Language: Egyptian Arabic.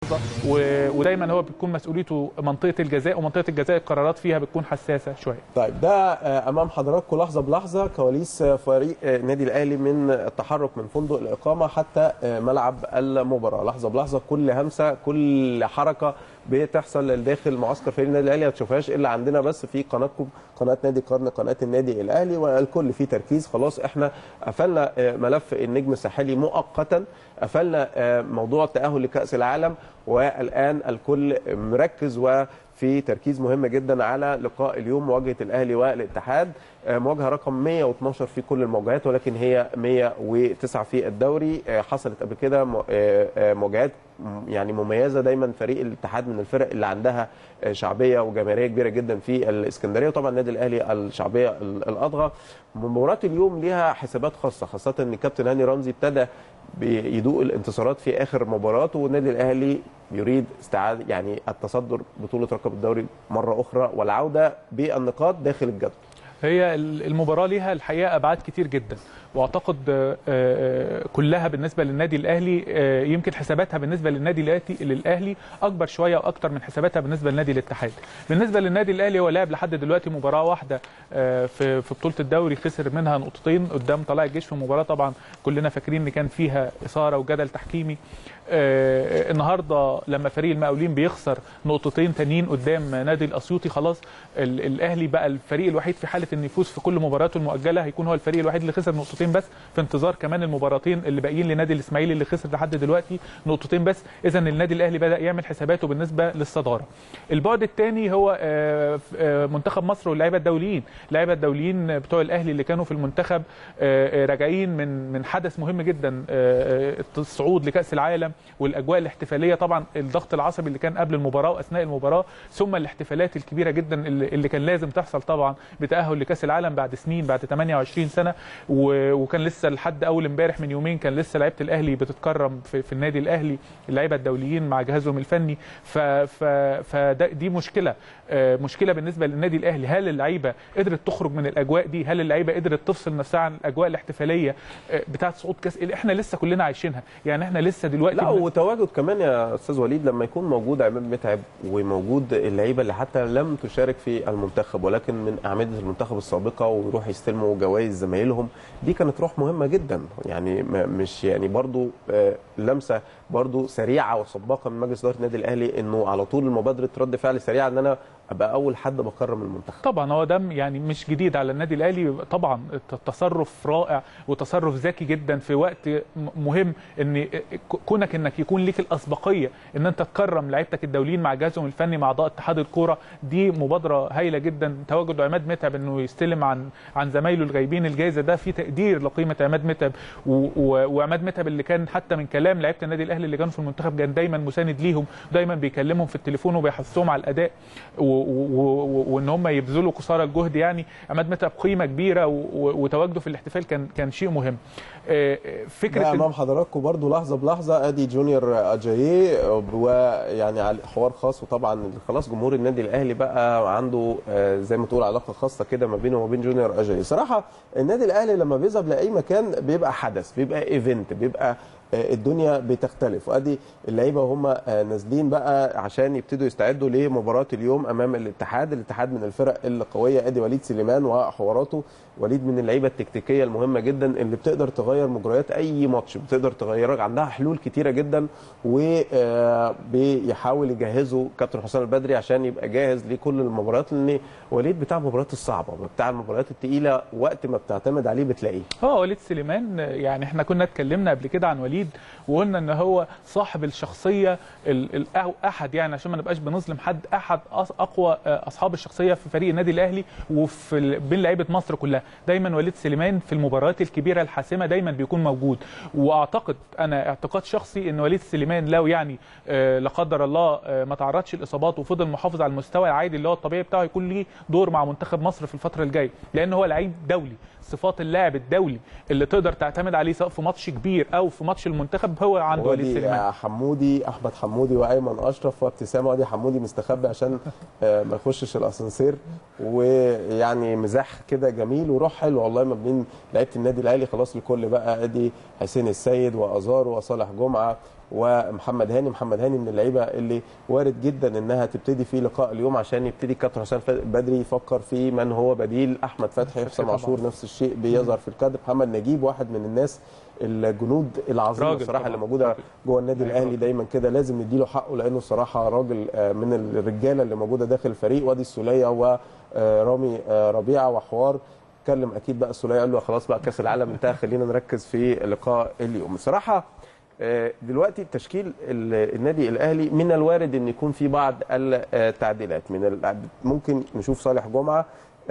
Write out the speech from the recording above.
لحظه و- ودايما هو بيكون مسؤوليته منطقه الجزاء ومنطقه الجزاء القرارات فيها بتكون حساسه شويه طيب ده آه، امام حضراتكم لحظه بلحظه كواليس آه، فريق آه، النادي الاهلي من التحرك من فندق الاقامه حتى آه، ملعب المباراه لحظه بلحظه كل همسه كل حركه بتحصل داخل معسكر فريق النادي الاهلي ما تشوفهاش الا عندنا بس في قناتكم قناه نادي قرن قناه النادي الاهلي والكل في تركيز خلاص احنا قفلنا آه، ملف النجم الساحلي مؤقتا قفلنا آه، موضوع التاهل لكاس العالم والان الكل مركز وفي تركيز مهم جدا على لقاء اليوم مواجهه الاهلي والاتحاد آه، مواجهه رقم 112 في كل المواجهات ولكن هي 109 في الدوري آه، حصلت قبل كده م- آه، آه، مواجهات م- يعني مميزه دايما فريق الاتحاد من الفرق اللي عندها آه، شعبيه وجماهيريه كبيره جدا في الاسكندريه وطبعا النادي الاهلي الشعبيه ال- الاضغى مباراه اليوم ليها حسابات خاصه خاصه ان الكابتن هاني رمزي ابتدى بيدوق الانتصارات في اخر مباراه والنادي الاهلي يريد استعاده يعني التصدر بطوله رقم الدوري مره اخرى والعوده بالنقاط داخل الجدول هي المباراه ليها الحقيقه ابعاد كتير جدا واعتقد آه، آه، كلها بالنسبه للنادي الاهلي آه، يمكن حساباتها بالنسبه للنادي الآتي- للاهلي اكبر شويه واكتر من حساباتها بالنسبه للنادي الاتحاد بالنسبه للنادي الاهلي هو لعب لحد دلوقتي مباراه واحده آه، في في بطوله الدوري خسر منها نقطتين قدام طلائع الجيش في مباراه طبعا كلنا فاكرين ان كان فيها اثاره وجدل تحكيمي آه، النهارده لما فريق المقاولين بيخسر نقطتين تانيين قدام نادي الاسيوطي خلاص ال- الاهلي بقى الفريق الوحيد في حاله ان يفوز في كل مباراته المؤجله هيكون هو الفريق الوحيد اللي خسر نقطتين بس في انتظار كمان المباراتين اللي باقيين لنادي الاسماعيلي اللي خسر لحد دلوقتي نقطتين بس اذا النادي الاهلي بدا يعمل حساباته بالنسبه للصداره البعد الثاني هو آه، آه، منتخب مصر واللعيبه الدوليين اللعيبه الدوليين بتوع الاهلي اللي كانوا في المنتخب آه، آه، راجعين من من حدث مهم جدا آه، آه، الصعود لكاس العالم والاجواء الاحتفاليه طبعا الضغط العصبي اللي كان قبل المباراه واثناء المباراه ثم الاحتفالات الكبيره جدا اللي اللي كان لازم تحصل طبعا بتاهل لكاس العالم بعد سنين بعد 28 سنه و- وكان لسه لحد اول امبارح من يومين كان لسه لعيبه الاهلي بتتكرم في, في النادي الاهلي اللعيبه الدوليين مع جهازهم الفني ف ف فده دي مشكله آه، مشكله بالنسبه للنادي الاهلي هل اللعيبه قدرت تخرج من الاجواء دي هل اللعيبه قدرت تفصل نفسها عن الاجواء الاحتفاليه آه، بتاعه صعود كاس اللي احنا لسه كلنا عايشينها يعني احنا لسه دلوقتي لا بن- وتواجد كمان يا استاذ وليد لما يكون موجود عماد متعب وموجود اللعيبه اللي حتى لم تشارك في المنتخب ولكن من اعمده المنتخب السابقه ويروح يستلموا جوائز زمايلهم دي كانت روح مهمه جدا يعني م- مش يعني برضو آه، لمسه برضو سريعه وسباقه من مجلس اداره النادي الاهلي انه على طول مبادره رد فعل سريعه ان انا ابقى اول حد بكرم المنتخب طبعا هو ده يعني مش جديد على النادي الاهلي طبعا تصرف رائع وتصرف ذكي جدا في وقت م- مهم ان ك- كونك انك يكون ليك الاسبقيه ان انت تكرم لعيبتك الدوليين مع جهازهم الفني مع اعضاء اتحاد الكوره دي مبادره هايله جدا تواجد عماد متعب انه يستلم عن عن زمايله الغايبين الجائزه ده في تقدير لقيمه عماد متعب و- و- وعماد متعب اللي كان حتى من كلام لعيبه النادي الاهلي اللي كانوا في المنتخب كان دايما مساند ليهم دايما بيكلمهم في التليفون وبيحثهم على الاداء و- و- و- وان هم يبذلوا قصارى الجهد يعني عماد متعب قيمه كبيره و- و- وتواجده في الاحتفال كان كان شيء مهم آه، آه، فكره ده إن- امام حضراتكم برضو لحظه بلحظه ادي جونيور اجاييه ويعني على حوار خاص وطبعا خلاص جمهور النادي الاهلي بقى عنده آه، زي ما تقول علاقه خاصه كده ما بينه وما بين جونيور اجاييه صراحه النادي الاهلي لما بيذهب لاي مكان بيبقى حدث بيبقى ايفنت بيبقى آه، الدنيا بتختلف وادي اللعيبه وهم آه، نازلين بقى عشان يبتدوا يستعدوا لمباراه اليوم امام الاتحاد الاتحاد من الفرق القويه ادي وليد سليمان وحواراته وليد من اللعيبه التكتيكيه المهمه جدا اللي بتقدر تغير مجريات اي ماتش بتقدر تغير عندها حلول كتيره جدا وبيحاول يجهزوا كابتن حسام البدري عشان يبقى جاهز لكل المباريات لان وليد بتاع المباريات الصعبه بتاع المباريات الثقيله وقت ما بتعتمد عليه بتلاقيه اه وليد سليمان يعني احنا كنا اتكلمنا قبل كده عن وليد وقلنا ان هو صاحب الشخصيه ال- ال- أو احد يعني عشان ما نبقاش بنظلم حد احد أص- اقوى آه، اصحاب الشخصيه في فريق النادي الاهلي وفي ال- بين لعيبه مصر كلها دايما وليد سليمان في المباريات الكبيره الحاسمه دايما بيكون موجود واعتقد انا اعتقاد شخصي ان وليد سليمان لو يعني آه، لا قدر الله آه، ما تعرضش لاصابات وفضل محافظ على المستوى العادي اللي هو الطبيعي بتاعه يكون ليه دور مع منتخب مصر في الفتره الجايه لان هو لعيب دولي صفات اللاعب الدولي اللي تقدر تعتمد عليه سواء في ماتش كبير او في ماتش المنتخب هو عند وليد ودي سليمان حمودي احمد حمودي وايمن اشرف وابتسامه ودي حمودي مستخبي عشان آه، ما يخشش الاسانسير ويعني مزاح كده جميل وروح حلو والله ما بين لعيبه النادي الاهلي خلاص الكل بقى ادي حسين السيد وازار وصالح جمعه ومحمد هاني محمد هاني من اللعيبه اللي وارد جدا انها تبتدي في لقاء اليوم عشان يبتدي كابتن حسام بدري يفكر في من هو بديل احمد فتحي حسام عاشور نفس الشيء بيظهر في الكادر محمد نجيب واحد من الناس الجنود العظيمه الصراحه اللي موجوده جوه النادي الاهلي دايما كده لازم نديله حقه لانه الصراحه راجل من الرجاله اللي موجوده داخل الفريق وادي السوليه ورامي ربيعه وحوار اتكلم اكيد بقى السوليه قال له خلاص بقى كاس العالم انتهى خلينا نركز في لقاء اليوم الصراحه دلوقتي تشكيل النادي الاهلي من الوارد ان يكون في بعض التعديلات من ممكن نشوف صالح جمعه